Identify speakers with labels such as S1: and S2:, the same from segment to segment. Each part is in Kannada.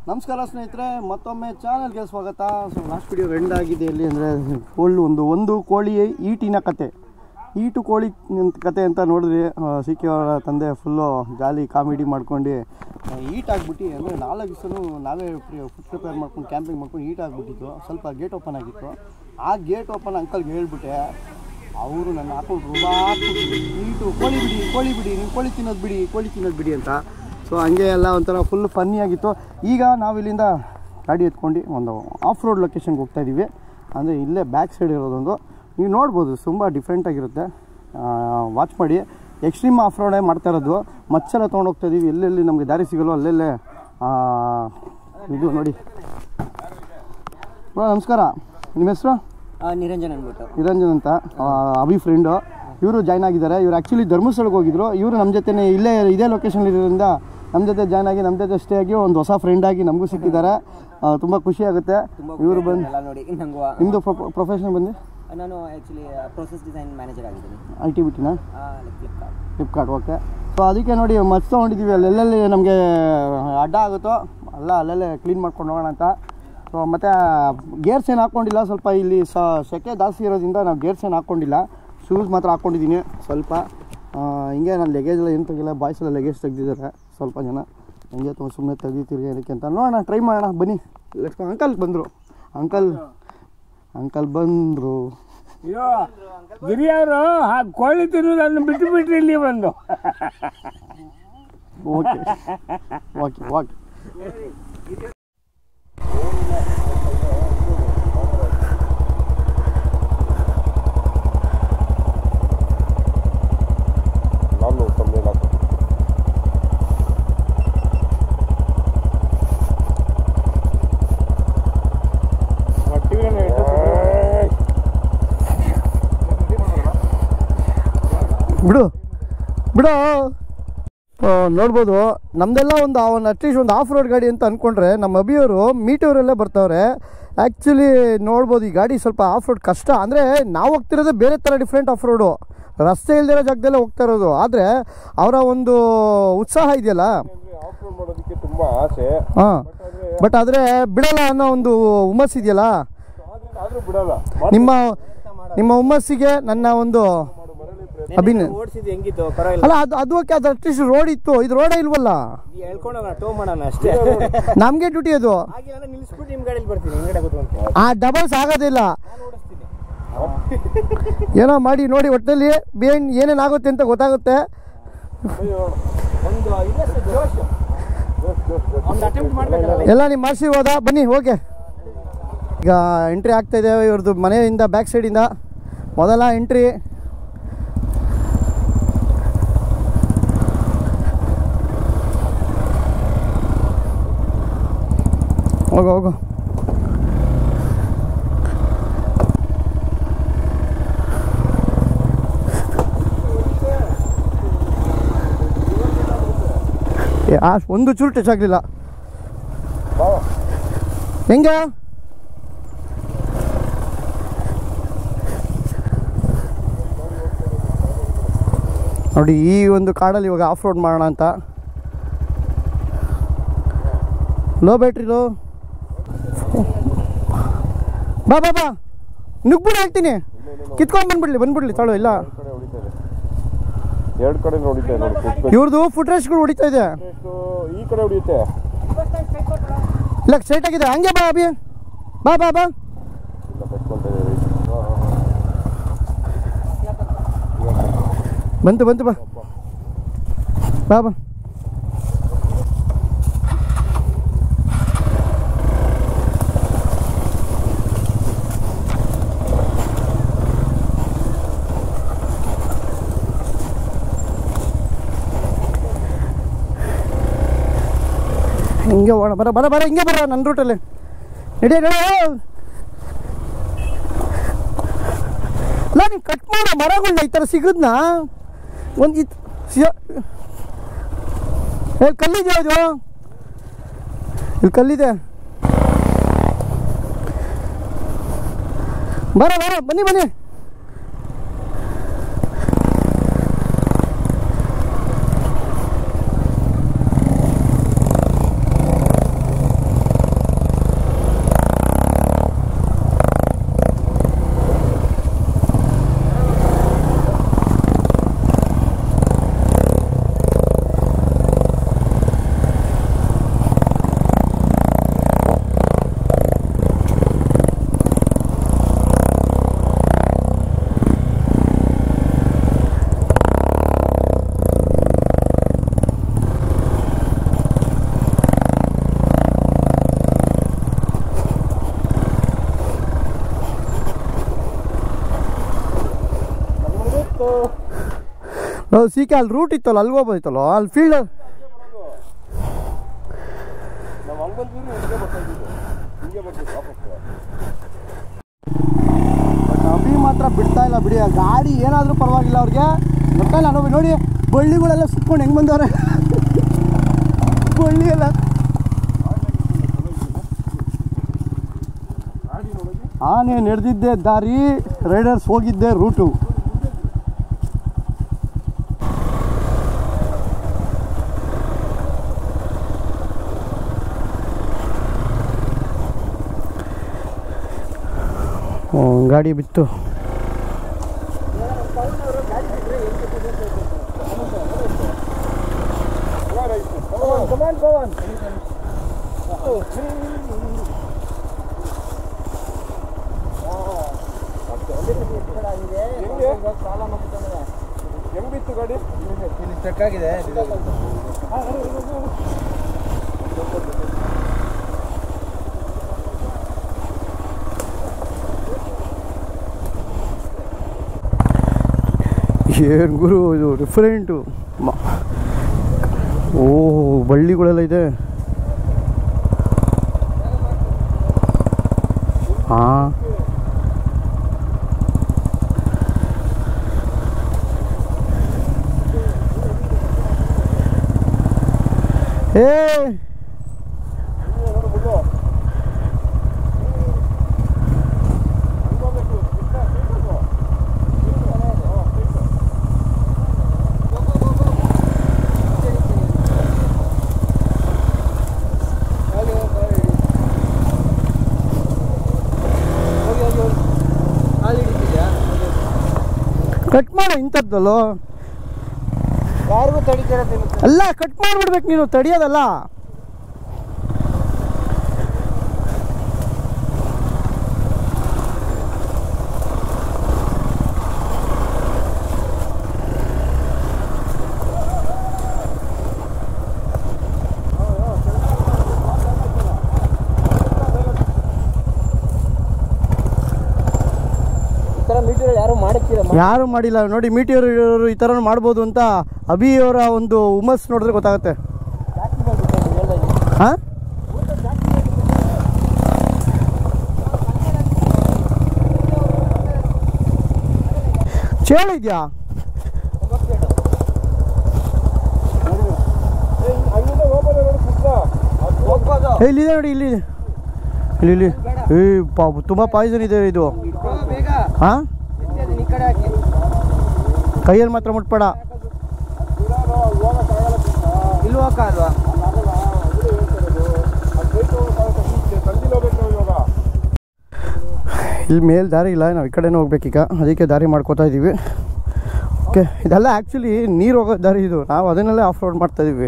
S1: ನಮಸ್ಕಾರ ಸ್ನೇಹಿತರೆ ಮತ್ತೊಮ್ಮೆ ಚಾನಲ್ಗೆ ಸ್ವಾಗತ ಸೊ ಲಾಸ್ಟ್ ವಿಡಿಯೋ ಎಂಡ್ ಆಗಿದೆ ಎಲ್ಲಿ ಅಂದರೆ ಕೋಳಿ ಒಂದು ಒಂದು ಕೋಳಿ ಈಟಿನ ಕತೆ ಈಟು ಕೋಳಿ ಅಂತ ಕತೆ ಅಂತ ನೋಡಿದ್ರಿ ಸಿ ಕೆ ಅವರ ತಂದೆ ಫುಲ್ಲು ಜಾಲಿ ಕಾಮಿಡಿ ಮಾಡ್ಕೊಂಡು ಈಟ್ ಆಗ್ಬಿಟ್ಟು ಅಂದರೆ ನಾಲ್ಕು ದಿವಸನೂ ನಾವೇ ಫುಡ್ ಪ್ರಿಪೇರ್ ಮಾಡ್ಕೊಂಡು ಕ್ಯಾಂಪಿಂಗ್ ಮಾಡ್ಕೊಂಡು ಈಟ್ ಆಗಿಬಿಟ್ಟಿತ್ತು ಸ್ವಲ್ಪ ಗೇಟ್ ಓಪನ್ ಆಗಿತ್ತು ಆ ಗೇಟ್ ಓಪನ್ ಅಂಕಲ್ಗೆ ಹೇಳ್ಬಿಟ್ಟೆ ಅವರು ನನ್ನ ಹಾಕೊಂಡು ರುಬಾಕ್ಬಿಟ್ಟು ಈಟು ಕೋಳಿ ಬಿಡಿ ಕೋಳಿ ಬಿಡಿ ನೀವು ಕೋಳಿ ತಿನ್ನೋದು ಬಿಡಿ ಕೋಳಿ ತಿನ್ನೋದು ಬಿಡಿ ಅಂತ ಸೊ ಹಂಗೆ ಎಲ್ಲ ಒಂಥರ ಫುಲ್ ಫನ್ನಿ ಆಗಿತ್ತು ಈಗ ನಾವು ಇಲ್ಲಿಂದ ಗಾಡಿ ಎತ್ಕೊಂಡು ಒಂದು ಆಫ್ ರೋಡ್ ಲೊಕೇಶನ್ಗೆ ಹೋಗ್ತಾ ಇದ್ದೀವಿ ಅಂದರೆ ಇಲ್ಲೇ ಬ್ಯಾಕ್ ಸೈಡ್ ಇರೋದೊಂದು ನೀವು ನೋಡ್ಬೋದು ತುಂಬ ಡಿಫ್ರೆಂಟಾಗಿರುತ್ತೆ ವಾಚ್ ಮಾಡಿ ಎಕ್ಸ್ಟ್ರೀಮ್ ಆಫ್ ರೋಡೇ ಮಾಡ್ತಾ ಇರೋದು ಮಚ್ಚೆಲ್ಲ ತೊಗೊಂಡು ಹೋಗ್ತಾ ಇದ್ದೀವಿ ಎಲ್ಲೆಲ್ಲಿ ನಮಗೆ ದಾರಿ ಸಿಗಲ್ಲೋ ಅಲ್ಲೆಲ್ಲೇ ಆ, ಇದು ನೋಡಿ ಬ್ರೋ ನಮಸ್ಕಾರ ನಿಮ್ಮ ಹೆಸರು
S2: ಆ, ನಿರಂಜನ್ ಅಂದ್ಬಿಟ್ಟು
S1: ನಿರಂಜನ್ ಅಂತ ಆ, ಅಭಿ ಫ್ರೆಂಡು ಇವರು ಜಾಯ್ನ್ ಆಗಿದ್ದಾರೆ ಇವರು ಆ್ಯಕ್ಚುಲಿ ಧರ್ಮಸ್ಥಳಕ್ಕೆ ಹೋಗಿದ್ರು ಇವರು ನಮ್ಮ ಜೊತೆ ಇಲ್ಲೇ ಇದೇ ಲೊಕೇಶನ್ ಇರೋದ್ರಿಂದ ನಮ್ಮ ಜೊತೆ ಜಾಯ್ನ್ ಆಗಿ ನಮ್ಮ ಜೊತೆ ಸ್ಟೇ ಆಗಿ ಒಂದು ಹೊಸ ಫ್ರೆಂಡ್ ಆಗಿ ನಮಗೂ ಸಿಕ್ಕಿದ್ದಾರೆ ತುಂಬ ಖುಷಿ ಆಗುತ್ತೆ
S2: ತುಂಬ
S1: ಇವರು ಬಂದು
S2: ಎಲ್ಲ ನೋಡಿ ನಂಗೂ ಆ-
S1: ನಿಮ್ಮದು ಪ್ರೊಫೆಷನ್ ಬಂದು
S2: ನಾನು ಆ್ಯಕ್ಚುಲಿ ಪ್ರೊಸೆಸ್ ಡಿಸೈನ್ ಮ್ಯಾನೇಜರ್ ಆಗಿದ್ದೀನಿ
S1: ಐ ಟಿ ಬಿಟ್ಟಿನ
S2: ಫ್ಲಿಪ್ಕಾರ್ಟ್
S1: ಫ್ಲಿಪ್ಕಾರ್ಟ್ ಓಕೆ ಸೊ ಅದಕ್ಕೆ ನೋಡಿ ಮಚ್ ತೊಗೊಂಡಿದ್ದೀವಿ ಅಲ್ಲೆಲ್ಲಿ ನಮಗೆ ಅಡ್ಡ ಆಗುತ್ತೋ ಅಲ್ಲ ಅಲ್ಲೆಲ್ಲೇ ಕ್ಲೀನ್ ಮಾಡ್ಕೊಂಡು ಹೋಗೋಣ ಅಂತ ಸೊ ಮತ್ತು ಗೇರ್ಸ್ ಏನು ಹಾಕ್ಕೊಂಡಿಲ್ಲ ಸ್ವಲ್ಪ ಇಲ್ಲಿ ಸ ಸೆಕೆ ಜಾಸ್ತಿ ಇರೋದ್ರಿಂದ ನಾವು ಗೇರ್ಸ್ ಏನು ಹಾಕ್ಕೊಂಡಿಲ್ಲ ಶೂಸ್ ಮಾತ್ರ ಹಾಕ್ಕೊಂಡಿದ್ದೀನಿ ಸ್ವಲ್ಪ ಆ, ಹಿಂಗೆ ನಾನು ಲಗೇಜ್ ಎಲ್ಲ ಏನು ತೆಗಿಲ್ಲ ಬಾಯ್ಸ್ ಎಲ್ಲ ಲಗೇಜ್ ತೆಗ್ದಿದ್ದಾರೆ ಸ್ವಲ್ಪ ಜನ ಹಂಗೆ ತುಂಬ ಸುಮ್ಮನೆ ತೆಗಿತೀರಿ ಏನಕ್ಕೆ ಅಂತ ನೋಡೋಣ ಟ್ರೈ ಮಾಡೋಣ ಬನ್ನಿ ಲೆಟ್ಸ್ ಅಂಕಲ್ ಬಂದರು ಅಂಕಲ್ ಅಂಕಲ್ ಬಂದರು
S3: ಅಯ್ಯೋ ಗಿರಿಯವರು ಆ ಕೋಳಿ ತಿನ್ನೋದನ್ನು ಬಿಟ್ಟು ಬಿಟ್ರಿ ಇಲ್ಲಿ ಬಂದು
S1: ಓಕೆ ಓಕೆ ಓಕೆ
S4: ನಾನು ಕಂಪ್ಲೇಂಟ್ ಹಾಕಿ
S1: ಬಿಡು ಬಿಡು ಆ, ನೋಡ್ಬೋದು ನಮ್ದೆಲ್ಲ ಒಂದು ಒಂದು ಅಟ್ಲೀಸ್ಟ್ ಒಂದು ಆಫ್ ರೋಡ್ ಗಾಡಿ ಅಂತ ಅಂದ್ಕೊಂಡ್ರೆ ನಮ್ಮ ಅಭಿಯವರು ಮೀಟವರೆಲ್ಲ ಬರ್ತಾವ್ರೆ ಆ್ಯಕ್ಚುಲಿ ನೋಡ್ಬೋದು ಈ ಗಾಡಿ ಸ್ವಲ್ಪ ಆಫ್ ರೋಡ್ ಕಷ್ಟ ಅಂದರೆ ನಾವು ಹೋಗ್ತಿರೋದೇ ಬೇರೆ ಥರ ಡಿಫ್ರೆಂಟ್ ಆಫ್ ರೋಡು ರಸ್ತೆ ಇಲ್ದಿರೋ ಜಾಗದಲ್ಲೇ ಹೋಗ್ತಾ ಇರೋದು ಆದರೆ ಅವರ ಒಂದು ಉತ್ಸಾಹ ಇದೆಯಲ್ಲ
S4: ಆಫ್ ರೋಡ್ ಮಾಡೋದಕ್ಕೆ ತುಂಬಾ ಆಸೆ
S1: ಹಾಂ ಬಟ್ ಆದರೆ ಬಿಡಲ್ಲ ಅನ್ನೋ ಒಂದು ಹುಮ್ಮಸ್ ಇದೆಯಲ್ಲ
S4: ಆದ್ರೆ ಆದ್ರೂ ಬಿಡಲ್ಲ
S1: ನಿಮ್ಮ ನಿಮ್ಮ ಹುಮ್ಮಸ್ಸಿಗೆ ನನ್ನ ಒಂದು ಅಭಿನ
S2: ಓಡಿಸಿದ್ದು ಹೆಂಗಿತ್ತು ಪರವಾಗಿಲ್ಲ
S1: ಅಲ್ಲ ಅದು ಅದು ಓಕೆ ಅದು ಅಟ್ಲೀಸ್ಟ್ ರೋಡ್ ಇತ್ತು ಇದು ರೋಡೇ ಇಲ್ವಲ್ಲ
S2: ಹೇಳ್ಕೊಂಡೋಣ ಟೋ ಮಾಡೋಣ ಅಷ್ಟೇ
S1: ನಮಗೆ ಡ್ಯೂಟಿ ಅದು
S2: ಆಗಿಲ್ಲ ಅಂದ್ರೆ ನಿಲ್ಲಿಸ್ಬಿಟ್ಟು ನಿಮ್ಮ ಗಾಡೀಲಿ ಬರ್ತೀನಿ ಹಿಂಗಡೆ ಕೂತ್ಕೊಂಡು
S1: ಆ ಡಬಲ್ಸ್ ಆಗೋದಿಲ್ಲ ಏನೋ ಮಾಡಿ ನೋಡಿ ಒಟ್ಟಲ್ಲಿ ಬೇನ್ ಏನೇನಾಗುತ್ತೆ ಅಂತ ಗೊತ್ತಾಗುತ್ತೆ
S2: ಒಂದು ಇಲ್ಲ ಸರ್ ಜೋಶ್ ಒಂದು ಅಟೆಂಪ್ಟ್ ಮಾಡ್ಬೇಕಲ್ಲ
S1: ಎಲ್ಲ ನಿಮ್ಮ ಆಶೀರ್ವಾದ ಬನ್ನಿ ಓಕೆ ಈಗ ಎಂಟ್ರಿ ಆಗ್ತಾ ಇದೆ ಇವ್ರದ್ದು ಮನೆಯಿಂದ ಬ್ಯಾಕ್ ಸೈಡಿಂದ ಮೊದಲ ಎಂಟ್ರಿ ಹೋಗು ಹೋಗು ಏ, ಆ ಒಂದು ಚೂರು ಟಚ್ ಆಗಲಿಲ್ಲ ಹೆಂಗೆ ನೋಡಿ ಈ ಒಂದು ಕಾಡಲ್ಲಿ ಇವಾಗ ಆಫ್ ರೋಡ್ ಮಾಡೋಣ ಅಂತ ಲೋ ಬ್ಯಾಟ್ರಿ ಲೋ ಬಾ ಬಾ ಬಾ ನುಗ್ಬಿಡು ಹೇಳ್ತೀನಿ ಕಿತ್ಕೊಂಡು ಬಂದ್ಬಿಡ್ಲಿ ಬಂದ್ಬಿಡ್ಲಿ ತಾಳು ಇಲ್ಲ
S4: ಕಡೆ ಹೊಡಿತಾ ಇದೆ ಎರಡು ಕಡೆ ಹೊಡಿತಾ ಇದೆ ನೋಡಿ ಫುಟ್
S1: ಇವ್ರದ್ದು ಫುಟ್ ರೇಸ್ಗಳು ಹೊಡಿತಾ ಇದೆ
S4: ಈ ಕಡೆ ಹೊಡಿಯುತ್ತೆ
S1: ಇಲ್ಲ ಸ್ಟ್ರೈಟ್ ಆಗಿದೆ ಹಂಗೆ ಬಾ ಅಭಿ ಬಾ ಬಾ ಬಾ
S4: ಇಲ್ಲ ಕಟ್ಕೊಂತ ಇದೆ
S1: ಬಂತು ಬಂತು ಬಾ ಬಾ ಬಾ ಹಿಂಗೆ ಓಡ ಬರ ಬರ ಬರ ಹಿಂಗೆ ಬರ ನನ್ನ ರೂಟಲ್ಲಿ ನಡಿ ನಡಿ ಅಲ್ಲ ನೀವು ಕಟ್ ಮಾಡೋ ಮರಗಳನ್ನ ಈ ಥರ ಸಿಗುದ್ನಾ ಒಂದು ಇತ್ ಏ ಕಲ್ಲಿದೆ ಅದು ಇಲ್ಲಿ ಕಲ್ಲಿದೆ ಬರ ಬರ ಬನ್ನಿ ಬನ್ನಿ ಸೀಕೆ ಅಲ್ಲಿ ರೂಟ್ ಇತ್ತಲ್ಲ ಅಲ್ಲಿಗೆ ಹೋಗ್ಬೋದಿತ್ತಲ್ಲ ಅಲ್ಲಿ ಫೀಲ್ಡ್
S4: ನಾವು ಹಂಗೆ ಬಂದ್ವಿ ಹಿಂಗೆ ಬರ್ತಾ ಇದ್ದಿದ್ದು ಹಿಂಗೆ ಬರ್ಬೇಕು ವಾಪಸ್
S1: ಅಭಿ ಮಾತ್ರ ಬಿಡ್ತಾ ಇಲ್ಲ ಬಿಡಿ ಆ ಗಾಡಿ ಏನಾದರೂ ಪರವಾಗಿಲ್ಲ ಅವ್ರಿಗೆ ಗೊತ್ತಾ ಇಲ್ಲ ನೋಡಿ ನೋಡಿ ಬಳ್ಳಿಗಳೆಲ್ಲ ಸುತ್ಕೊಂಡು ಹೆಂಗೆ ಬಂದವ್ರೆ ಬಳ್ಳಿ ಎಲ್ಲ ಆನೆ ನಡೆದಿದ್ದೆ ದಾರಿ ರೈಡರ್ಸ್ ಹೋಗಿದ್ದೆ ರೂಟು ಗಾಡಿ ಬಿತ್ತು
S4: ಹೆಂಗ್ ಬಿತ್ತು ಗಾಡಿ
S1: ಏನು ಗುರು ಇದು ಡಿಫ್ರೆಂಟು ಓ ಬಳ್ಳಿಗಳೆಲ್ಲ ಇದೆ ಹಾಂ ಏ ಕಟ್ ಮಾಡು ಇಂಥದ್ದಲ್ಲೋ
S2: ಯಾರಿಗೂ ತಡಿತೀರ
S1: ಅಲ್ಲ ಕಟ್ ಮಾಡ್ಬಿಡ್ಬೇಕು ನೀನು ತಡಿಯೋದಲ್ಲ
S2: ಈ ಥರ ಮೀಟರ್ ಯಾರು ಮಾಡುತ್ತೀರ
S1: ಯಾರು ಮಾಡಿಲ್ಲ ನೋಡಿ ಮೀಟಿಯರ್ ಇರೋರು ಈ ಥರ ಮಾಡ್ಬೋದು ಅಂತ ಅಭಿ ಅವರ ಒಂದು ಹುಮ್ಮಸ್ ನೋಡಿದ್ರೆ ಗೊತ್ತಾಗುತ್ತೆ ಹಾಂ ಚೇಳು ಇದೆಯಾ
S4: ಅಲ್ಲಿಂದ ಹೋಗೋದು ನೋಡಿ ಸುತ್ತ
S2: ಹೋಗ್ಬೋದು
S1: ಏ, ಇಲ್ಲಿದೆ ನೋಡಿ ಇಲ್ಲಿ ಇಲ್ಲಿ ಇಲ್ಲಿ ಏ ಪಾ ತುಂಬ ಪಾಯ್ಸನ್ ಇದೆ ಇದು
S2: ಬೇಗ
S1: ಹಾಂ
S2: ಎತ್ತಿ ಅದನ್ನ ಈ ಕಡೆ ಹಾಕಿ
S1: ಕೈಯಲ್ಲಿ ಮಾತ್ರ ಮುಟ್ಬೇಡ
S2: ಇಲ್ಲಿ ಹೋಗ ಅಲ್ವಾ
S4: ಸಂಜೆ ಹೋಗ್ಬೇಕು ನಾವು ಇವಾಗ
S1: ಇಲ್ಲಿ ಮೇಲೆ ದಾರಿ ಇಲ್ಲ ನಾವು ಈ ಕಡೆನೇ ಹೋಗ್ಬೇಕೀಗ ಅದಕ್ಕೆ ದಾರಿ ಮಾಡ್ಕೋತಾ ಇದ್ದೀವಿ ಓಕೆ ಇದೆಲ್ಲ ಆ್ಯಕ್ಚುಲಿ ನೀರು ಹೋಗೋ ದಾರಿ ಇದು ನಾವು ಅದನ್ನೆಲ್ಲ ಆಫ್ ರೋಡ್ ಮಾಡ್ತಾ ಇದ್ದೀವಿ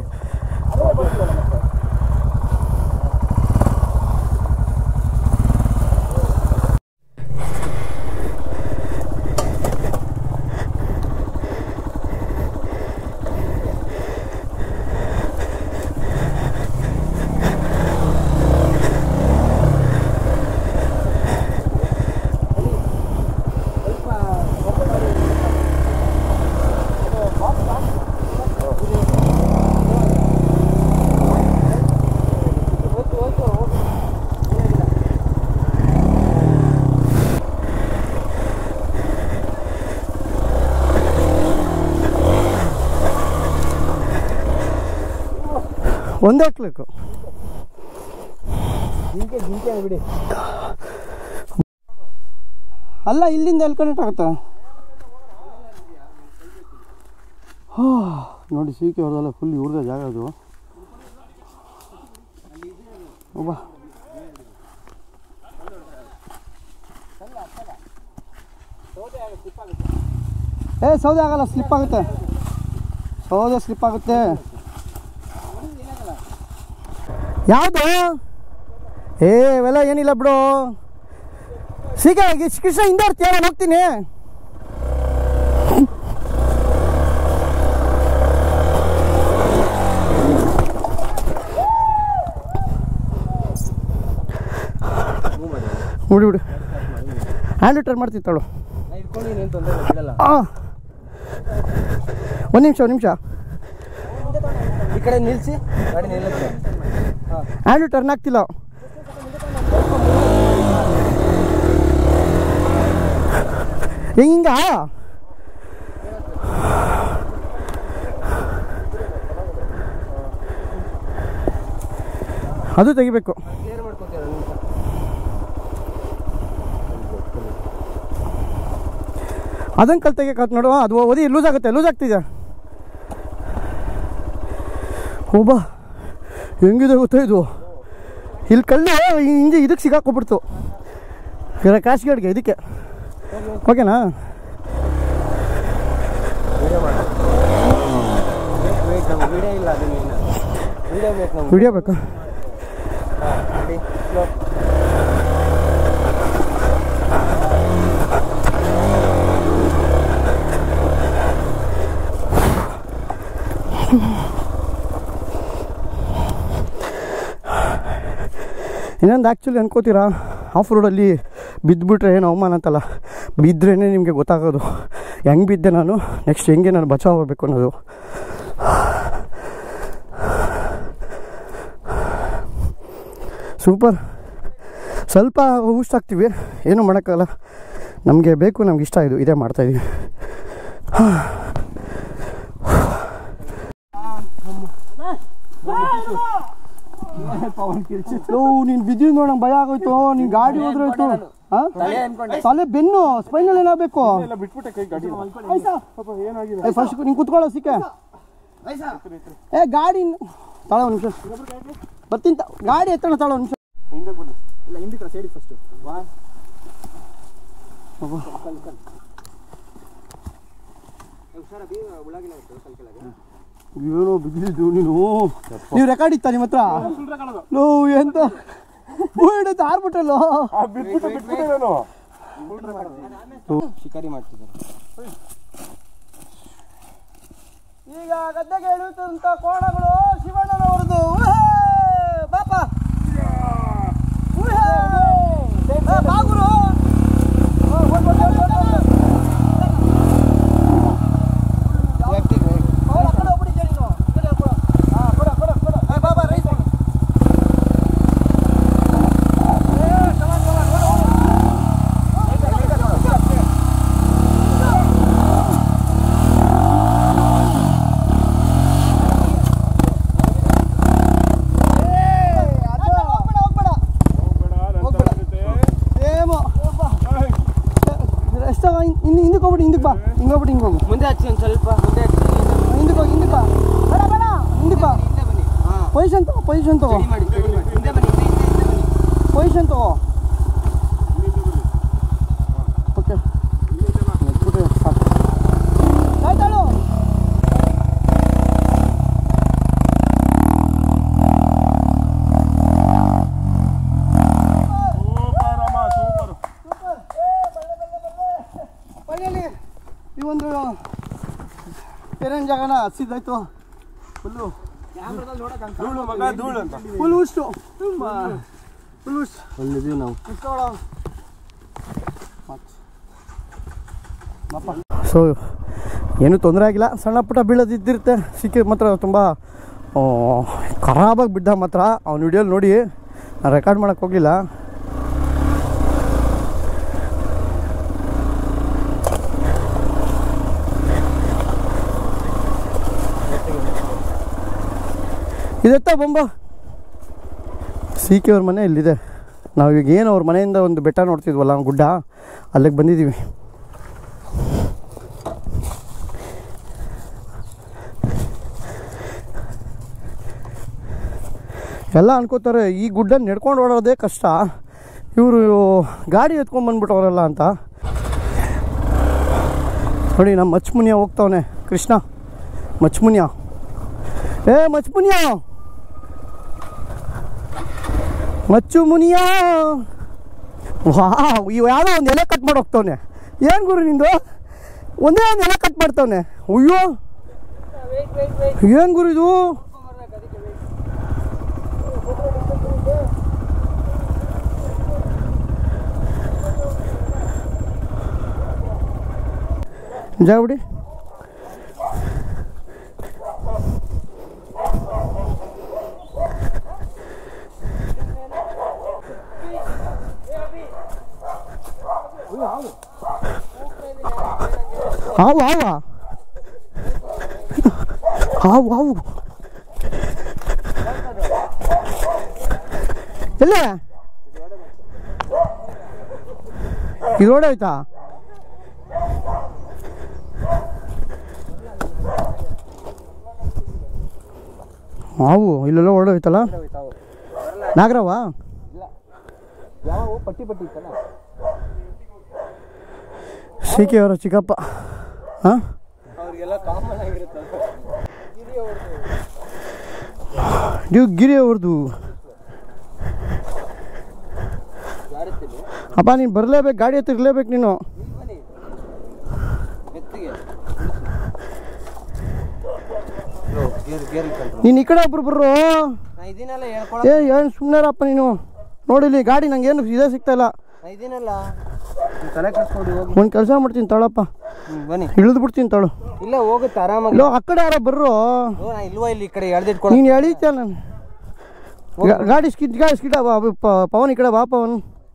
S1: ಒಂದೇ ಹಾಕ್ಬೇಕು
S2: ಜಿಂಕೆ ಜಿಂಕೆ ಬಿಡಿ
S1: ಅಲ್ಲ ಇಲ್ಲಿಂದ ಎಲ್ಲಿ ಕನೆಕ್ಟ್ ಆಗುತ್ತೆ ಹಾ, ನೋಡಿ ಸಿ ಕೆ ಅವ್ರದೆಲ್ಲ ಫುಲ್ ಇವ್ರದೇ ಜಾಗ ಅದು ಒಬ್ಬ ಏ ಸೌದೆ ಆಗಲ್ಲ ಸ್ಲಿಪ್ ಆಗುತ್ತೆ ಸೌದೆ ಸ್ಲಿಪ್ ಆಗುತ್ತೆ ಯಾವುದು ಏ ಇವೆಲ್ಲ ಏನಿಲ್ಲ ಬಿಡು ಸೀಗ ಕೃಷ್ಣ ಹಿಂದೆ ಇರ್ತೀಯ ನಾನು ಹೋಗ್ತೀನಿ ಬಿಡು ಬಿಡು ಹ್ಯಾಂಡ್ ಟರ್ನ್ ಮಾಡ್ತಿತ್ತಾಳು
S2: ನಾ ಇಟ್ಕೊಂಡು ನೀನು ತೊಂದರೆ ಬಿಡಲ್ಲ
S1: ಆ ಒಂದು ನಿಮಿಷ ಒಂದು ನಿಮಿಷ
S2: ಈ ಕಡೆ ನಿಲ್ಸಿ ಗಾಡಿ ನಿಲ್ಲುತ್ತೆ
S1: ಹ್ಯಾಂಡು ಟರ್ನ್ ಆಗ್ತಿಲ್ಲ ಹಿಂಗ ಅದು ತೆಗಿಬೇಕು
S2: ಕ್ಲಿಯರ್ ಮಾಡ್ಕೊತೀರ ನಿಮಿಷ
S1: ಅದನ್ನ ಕಲ್ ತೆಗಿಯಕ್ಕೆ ನೋಡುವ ಅದು ಓದಿ ಲೂಸ್ ಆಗುತ್ತೆ ಲೂಸ್ ಆಗ್ತಿದೆ ಒಬ್ಬ ಹೆಂಗಿದೆ ಗೊತ್ತಾ ಇದು ಇಲ್ಲಿ ಕಲ್ಲು ಹಿಂಗೆ ಇದಕ್ಕೆ ಸಿಗಾಕೊಬಿಡ್ತು ಕ್ಯಾಶ್ ಗಾರ್ಡ್ಗೆ ಇದಕ್ಕೆ ಓಕೆನಾ
S2: ವಿಡಿಯೋ ಮಾಡಿ ವೇಟ್ ನಮ್ಗೆ ವಿಡಿಯೋ ಇಲ್ಲ ಅದು ಮೇನ್ ವಿಡಿಯೋ ಬೇಕು ನಮ್ಗೆ
S1: ವಿಡಿಯೋ ಬೇಕಾ
S2: ರೆಡಿ ಸ್ಲೋ
S1: ಇನ್ನೊಂದು ಆ್ಯಕ್ಚುಲಿ ಅನ್ಕೋತೀರಾ ಆಫ್ ರೋಡಲ್ಲಿ ಬಿದ್ದುಬಿಟ್ರೆ ಏನು ಅವಮಾನ ಅಂತಲ್ಲ ಬಿದ್ದ್ರೇ ನಿಮಗೆ ಗೊತ್ತಾಗೋದು ಹೆಂಗೆ ಬಿದ್ದೆ ನಾನು ನೆಕ್ಸ್ಟ್ ಹೆಂಗೆ ನಾನು ಬಚಾವ್ ಆಗಬೇಕು ಅನ್ನೋದು ಸೂಪರ್ ಸ್ವಲ್ಪ ಆಗ್ತೀವಿ ಏನೂ ಮಾಡೋಕ್ಕಲ್ಲ ನಮಗೆ ಬೇಕು ನಮ್ಗೆ ಇಷ್ಟ ಇದು ಇದೇ ಮಾಡ್ತಾಯಿದ್ದೀವಿ ಲೋ ನೀನು ಬಿದ್ದಿದ್ದು ನೋಡಂಗೆ ಭಯ ಆಗೋಯ್ತು ನೀನು ಗಾಡಿ ಹೋದ್ರಾಯ್ತು ಹಾಂ
S2: ತಲೆ ಅನ್ಕೊಂಡೆ
S1: ತಲೆ ಬೆನ್ನು ಸ್ಪೈನಲ್ ಏನಾಗಬೇಕು
S4: ಎಲ್ಲ ಬಿಟ್ಬಿಟ್ಟೆ ಕೈ ಗಾಡಿ ಪಾಪ ಏನಾಗಿದೆ
S1: ಏ ಫಸ್ಟ್ ನೀನು ಕುತ್ಕೊಳ್ಳೋ ಸಿಕ್ಕ ಏ ಗಾಡಿ ತಾಳ ಒಂದು ನಿಮಿಷ ಬರ್ತೀನಿ ತ- ಗಾಡಿ ಎತ್ತಣ ತಾಳ ಒಂದು ನಿಮಿಷ
S4: ಹಿಂದೆ ಬನ್ನಿ
S2: ಇಲ್ಲ ಹಿಂದಕ್ಕೆ ಸೈಡ್ ಫಸ್ಟ್ ಬಾ ಹುಷಾರ ಬಿ ಉಳ್ಳಾಗಿಲ್ಲ ಕಲ್ ಕೆಳಗೆ
S1: ಏನೋ ಬಿದ್ದಿದ್ದು ನೀನು ನೀವು ರೆಕಾರ್ಡ್ ಇತ್ತ ನಿಮ್ಮ ಹತ್ರ ಲೋ ಎಂತ ಬೂಡ್ ಆರ್ಬಿಟ್ಟಲ್ಲೋ
S4: ಆ ಬಿಟ್ಬಿಟ್ಟು ಬಿಟ್ಬಿಟ್ಟೆ ನಾನು
S2: ಶಿಕಾರಿ ಮಾಡ್ತಿದ್ದಾರೆ
S1: ಈಗ ಗದ್ದೆಗೆ ಇಳುತ್ತಂತ ಕೋಣಗಳು ಶಿವಣ್ಣನವರದು ಬಾಪ ಬಾಗುರು
S4: ಹೋಗ್ಬೇಡ ನನ್ನ ಜೊತೆ.
S1: ಸೇಮು
S4: ಏಯ್,
S1: ಎಷ್ಟ ಇನ್ನು ಹಿಂದಕ್ಕೆ ಹೋಗ್ಬಿಟ್ಟು ಹಿಂದಕ್ಕೆ ಬಾ ಹಿಂಗೆ ಹೋಗ್ಬಿಟ್ಟು ಹಿಂಗೆ ಹೋಗು
S2: ಮುಂದೆ ಹಚ್ಚಿ ಒಂದು ಸ್ವಲ್ಪ ಮುಂದೆ ಹಚ್ಚಿ
S1: ಹಿಂದಕ್ಕೆ ಹೋಗಿ ಹಿಂದಕ್ಕೆ ಬಾ ಬೇಡ ಬೇಡ ಹಿಂದಕ್ಕೆ ಬಾ
S2: ಹಿಂದೆ ಬನ್ನಿ ಹಾಂ
S1: ಪೊಸಿಷನ್ ತಗೋ ಪೊಸಿಷನ್ ತಗೋ
S2: ಸ್ಟಡಿ ಮಾಡಿ ಸ್ಟಡಿ ಮಾಡಿ ಹಿಂದೆ ಬನ್ನಿ ಹಿಂದೆ ಹಿಂದೆ ಹಿಂದೆ ಬನ್ನಿ
S1: ಪೊಸಿಷನ್ ತಗೋ
S4: ಇಲ್ಲಿಂದ ಬನ್ನಿ.
S1: ಓಕೆ
S4: ಇಲ್ಲಿಂದ ಬಾ.
S1: ಬಿಟ್ಬಿಟ್ರೆ ಸಾಕು ಆಯ್ತಾಳು
S4: ಸೂಪರ್ ಅಮ್ಮ ಸೂಪರ್
S1: ಫೈನಲಿ ಈ ಒಂದು ಏನೇನು ಜಾಗನ ಹಸಿದಾಯ್ತು ಫುಲ್ಲು
S4: ಧೂಳು ಮಗ ಧೂಳು ಅಂತ
S1: ಫುಲ್ ಉಷ್ಟು ಫುಲ್ ಉಷ್ಟು
S2: ಒಳ್ಳೆದು ನಾವು
S1: ಸೊ ಏನೂ ತೊಂದರೆ ಆಗಿಲ್ಲ ಸಣ್ಣ ಪುಟ್ಟ ಬೀಳೋದಿದ್ದಿರುತ್ತೆ ಸಿಕ್ಕಿ ಮಾತ್ರ ತುಂಬ ಖರಾಬಾಗಿ ಬಿದ್ದ ಮಾತ್ರ ಅವ್ನ ವಿಡಿಯೋಲಿ ನೋಡಿ ನಾನು ರೆಕಾರ್ಡ್ ಮಾಡೋಕ್ಕೆ ಹೋಗಲಿಲ್ಲ ಇದೆತ್ತ ಬೊಂಬ ಸಿ ಕೆ ಅವ್ರ ಮನೆ ಇಲ್ಲಿದೆ ನಾವು ಈಗ ಏನು ಅವ್ರ ಮನೆಯಿಂದ ಒಂದು ಬೆಟ್ಟ ನೋಡ್ತಿದ್ವಲ್ಲ ಗುಡ್ಡ ಅಲ್ಲಿಗೆ ಬಂದಿದ್ದೀವಿ ಎಲ್ಲ ಅನ್ಕೋತಾರೆ ಈ ಗುಡ್ಡ ನಡ್ಕೊಂಡು ಓಡೋದೇ ಕಷ್ಟ ಇವರು ಗಾಡಿ ಎತ್ಕೊಂಡು ಬಂದ್ಬಿಟ್ಟವರಲ್ಲ ಅಂತ ನೋಡಿ ನಮ್ಮ ಮಚ್ಮುನಿಯ ಹೋಗ್ತಾವನೆ ಕೃಷ್ಣ ಮಚ್ಮುನಿಯ ಏ ಮಚ್ಮುನಿಯ ಮಚ್ಚು ಮುನಿಯ ವಾ ಇವ ಯಾವುದೋ ಒಂದು ಎಲೆ ಕಟ್ ಮಾಡಿ ಹೋಗ್ತಾವನೆ ಏನು ಗುರು ನಿಂದು ಒಂದೇ ಒಂದು ಎಲೆ ಕಟ್ ಮಾಡ್ತಾವನೆ ಅಯ್ಯೋ ಏನು ಗುರು ಇದು ಜಾಬಿಡಿ ಹಾವು ಹಾವ ಹಾವು ಹಾವು ಎಲ್ಲ ಇದು ಓಡೋಯ್ತಾ ಹಾವು ಇಲ್ಲೆಲ್ಲ ಓಡೋಯ್ತಲ್ಲ ನಾಗರವ
S2: ಯಾವ ಪಟ್ಟಿ ಪಟ್ಟಿ ಇತ್ತಲ್ಲ
S1: ಸಿ ಕೆ ಅವರ ಚಿಕ್ಕಪ್ಪ ಹಾಂ
S2: ಅವ್ರಿಗೆಲ್ಲ ಕಾಮನ್ ಆಗಿರುತ್ತೆ
S1: ನೀವು ಗಿರಿ ಅವ್ರದ್ದು
S2: ಯಾರಿತ್ತಿಲ್ಲ
S1: ಅಪ್ಪ ನೀನು ಬರಲೇಬೇಕು ಗಾಡಿ ಹತ್ರ ಇರಲೇಬೇಕು ನೀನು
S2: ಬನ್ನಿ ಮೆತ್ತಿಗೆ ಗೇರ್ ಗೇರ್ ಕಂಟ್ರೋಲ್
S1: ನೀನು ಈ ಕಡೆ ಒಬ್ರು ಬರ್ರು
S2: ನಾ ಇದೀನಲ್ಲ ಹೇಳ್ಕೊಳ
S1: ಏ ಏನು ಸುಮ್ಮನೆರಪ್ಪ ನೀನು ನೋಡಿಲಿ ಗಾಡಿ ನಂಗೆ ಏನು ಇದೇ ಸಿಗ್ತಾ ಇಲ್ಲ
S2: ನಾ ಇದೀನಲ್ಲ ನೀನ್ ತಲೆ ಕಟ್ಸ್ಕೊಡಿ ಹೋಗಿ
S1: ಒಂದು ಕೆಲಸ ಮಾಡ್ತೀನಿ ತಳಪ್ಪ
S2: ಹ್ಮ್, ಬನ್ನಿ
S1: ಇಳಿದು ಬಿಡ್ತೀನಿ ತಳು
S2: ಇಲ್ಲ ಹೋಗುತ್ತೆ ಆರಾಮಾಗಿ
S1: ಇಲ್ಲೋ ಆ ಕಡೆ ಯಾರೋ ಬರ್ರು
S2: ಓ, ನಾ ಇಲ್ವಾ ಇಲ್ಲಿ ಈ ಕಡೆ ಎಳ್ದಿಟ್ಕೊಳ
S1: ನೀನು ಎಳೀತ ನಾನು ಗಾ- ಗಾಡಿ ಸ್ಕಿಡ್ ಗಾಡಿ ಸ್ಕಿಡ್ ಪವನ್ ಈ ಕಡೆ ಬಾ ಪವನ್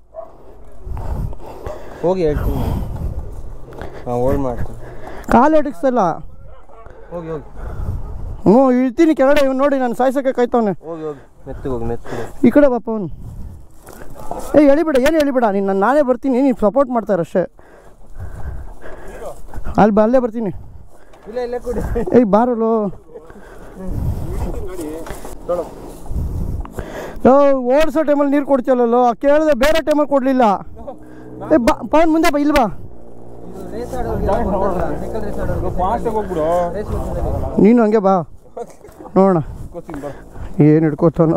S2: ಹೋಗಿ ಹೇಳ್ತೀನಿ ಹಾಂ ಹೋಲ್ಡ್ ಮಾಡ್ತೀನಿ
S1: ಕಾಲು ಎಡಗಿಸ್ತಲ್ಲ
S2: ಹೋಗಿ ಹೋಗಿ
S1: ಹ್ಞೂ ಇಳ್ತೀನಿ ಕೆಳಗಡೆ ಇವ್ನು ನೋಡಿ ನಾನು ಸಾಯ್ಸೋಕೆ ಕಾಯ್ತವನೆ
S2: ಹೋಗಿ ಹೋಗಿ ಮೆತ್ತಿಗೆ ಹೋಗಿ ಮೆತ್ತಿಗೆ
S1: ಈ ಕಡೆ ಬಾ ಪವನ್ ಏ ಎಳಿಬೇಡ ಏನು ಎಳಿಬೇಡ ನೀನು ನಾನು ನಾನೇ ಬರ್ತೀನಿ ನೀನು ಸಪೋರ್ಟ್ ಮಾಡ್ತಾರೆ ಅಷ್ಟೇ ಅಲ್ಲಿ ಬಾ ಅಲ್ಲೇ ಬರ್ತೀನಿ
S2: ಇಲ್ಲ ಇಲ್ಲೇ ಕೊಡಿ
S1: ಏಯ್ ಬಾರಲು ಲೋ ಓಡಿಸೋ ಟೈಮಲ್ಲಿ ನೀರು ಕೊಡ್ತೀಯಲ್ಲೋ ಕೇಳಿದೆ ಬೇರೆ ಟೈಮಲ್ಲಿ ಕೊಡಲಿಲ್ಲ ಏ ಬಾ ಪವನ್ ಮುಂದೆ ಬಾ ಇಲ್ಲಿ ಬಾ
S2: ರೇಸ್ ಆಡೋರು ಸೈಕಲ್ ರೇಸ್ ಆಡೋರು
S4: ಫಾಸ್ಟಾಗಿ ಹೋಗ್ಬಿಡು
S2: ರೇಸ್
S1: ನೀನು ಹಂಗೆ ಬಾ ನೋಡೋಣ
S4: ಕೋಚಿಂಗ್ ಬರ
S1: ಏನು ಹಿಡ್ಕೋತಾನೋ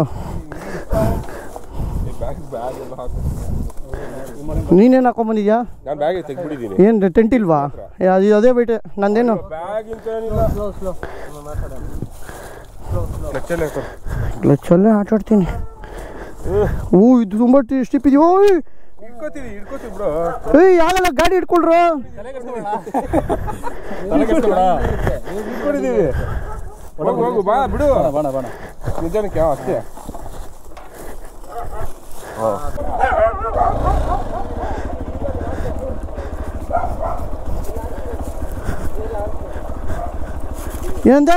S4: ಬ್ಯಾಗ್ ಬ್ಯಾಗ್ ಎಲ್ಲ ಹಾಕು
S1: ನೀನೇನು ಹಾಕೊಂಬಂದಿದ್ಯಾ
S4: ನಾನು ಬ್ಯಾಗ್ ತೆಗ್ಬಿಟ್ಟಿದ್ದೀನಿ
S1: ಏನು ಟೆಂಟ್ ಇಲ್ವಾ ಏ, ಅದು ಅದೇ ಬಿಟ್ಟೆ ನಂದೇನು
S4: ಬ್ಯಾಗ್ ಇಂತ ಏನಿಲ್ಲ
S2: ಸ್ಲೋ ಸ್ಲೋ ಮಾತಾಡೋಣ
S4: ಲೆಚ್ಚಲ್ಲೇ ಕೊಡು
S1: ಕ್ಲಚ್ಚಲ್ಲೇ ಆಟ ಆಡ್ತೀನಿ ಓ ಇದು ತುಂಬ ಸ್ಟಿಪ್ ಇದೆಯೋ
S4: ಹಿಡ್ಕೋತೀವಿ ಹಿಡ್ಕೋತೀವಿ ಬಿಡು
S1: ಏಯ್ ಯಾವೆಲ್ಲ ಗಾಡಿ ಹಿಡ್ಕೊಳ್ರು
S4: ಹಿಡ್ಕೊಂಡಿದ್ದೀವಿ ಹೋಗು ಹೋಗು ಬಾ ಬಿಡು
S3: ಬಣ ಬಣ
S4: ನಿಜಾನಕ್ಕೆ ಯಾವ ಅಷ್ಟೇ
S1: ಏನಂದ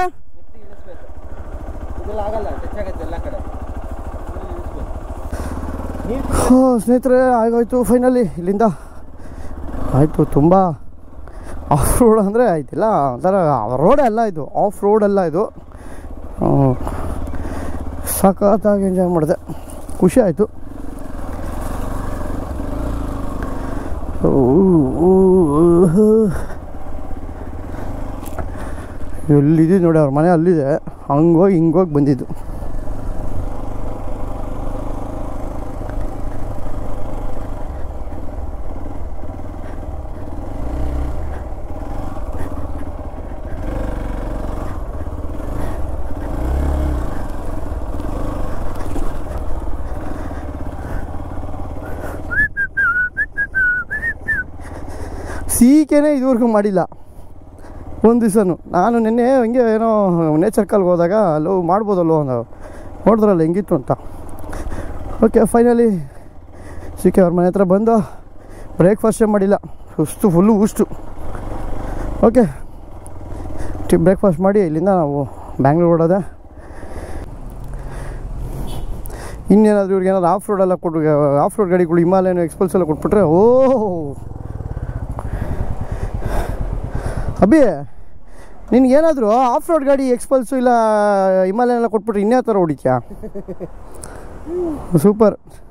S2: ಇದೆಲ್ಲ ಆಗಲ್ಲ ಟಚ್ ಆಗುತ್ತೆ ಎಲ್ಲ ಕಡೆ
S1: ಹೋ, ಸ್ನೇಹಿತರೆ ಆಗೋಯ್ತು ಫೈನಲಿ ಇಲ್ಲಿಂದ ಆಯಿತು ತುಂಬ ಆಫ್ ರೋಡ್ ಅಂದರೆ ಆಯ್ತಿಲ್ಲ ಒಂಥರ ರೋಡ್ ಅಲ್ಲ ಇದು ಆಫ್ ರೋಡ್ ಅಲ್ಲ ಇದು ಹ್ಮ್. ಸಖತ್ತಾಗಿ ಎಂಜಾಯ್ ಮಾಡಿದೆ ಖುಷಿ ಆಯಿತು ಎಲ್ಲಿದೆ ನೋಡಿ ಅವ್ರ ಮನೆ ಅಲ್ಲಿದೆ ಹಂಗೋಗಿ ಹಿಂಗೋಗಿ ಬಂದಿದ್ದು ಸೀಕೆನೇ ಇದುವರೆಗೂ ಮಾಡಿಲ್ಲ ಒಂದು ದಿವಸನು ನಾನು ನಿನ್ನೆ ಹಂಗೆ ಏನೋ ನೇಚರ್ ಕಾಲ್ಗೆ ಹೋದಾಗ ಅಲ್ಲೋ ಮಾಡ್ಬೋದಲ್ಲೋ ಅಂದ ನೋಡಿದ್ರಲ್ಲ ಹೆಂಗಿತ್ತು ಅಂತ ಓಕೆ ಫೈನಲಿ ಸಿಕ್ಕೆ ಅವ್ರ ಮನೆ ಹತ್ರ ಬಂದು ಬ್ರೇಕ್ಫಾಸ್ಟೇ ಮಾಡಿಲ್ಲ ಸುಸ್ತು ಫುಲ್ಲು ಉಷ್ಟು ಓಕೆ ಟಿ ಬ್ರೇಕ್ಫಾಸ್ಟ್ ಮಾಡಿ ಇಲ್ಲಿಂದ ನಾವು ಬ್ಯಾಂಗ್ಳೂರ್ ಹೊಡೋದೆ ಇನ್ನೇನಾದರೂ ಇವ್ರಿಗೆ ಏನಾದ್ರು ಆಫ್ ರೋಡ್ ಎಲ್ಲ ಕೊಟ್ಟು ಆಫ್ ರೋಡ್ ಗಾಡಿಗಳು ಹಿಮಾಲಯನ್ ಎಕ್ಸ್ಪಲ್ಸ್ ಎಲ್ಲ ಕೊಟ್ಬಿಟ್ರೆ ಓ ಅಭಿ ನಿನ್ಗೇನಾದರೂ ಆಫ್ ರೋಡ್ ಗಾಡಿ ಎಕ್ಸ್ಪಲ್ಸು ಇಲ್ಲ ಹಿಮಾಲಯನ್ ಎಲ್ಲ ಕೊಟ್ಬಿಟ್ರೆ ಇನ್ಯಾವ ಥರ ಹೊಡಿತ್ಯಾ ಸೂಪರ್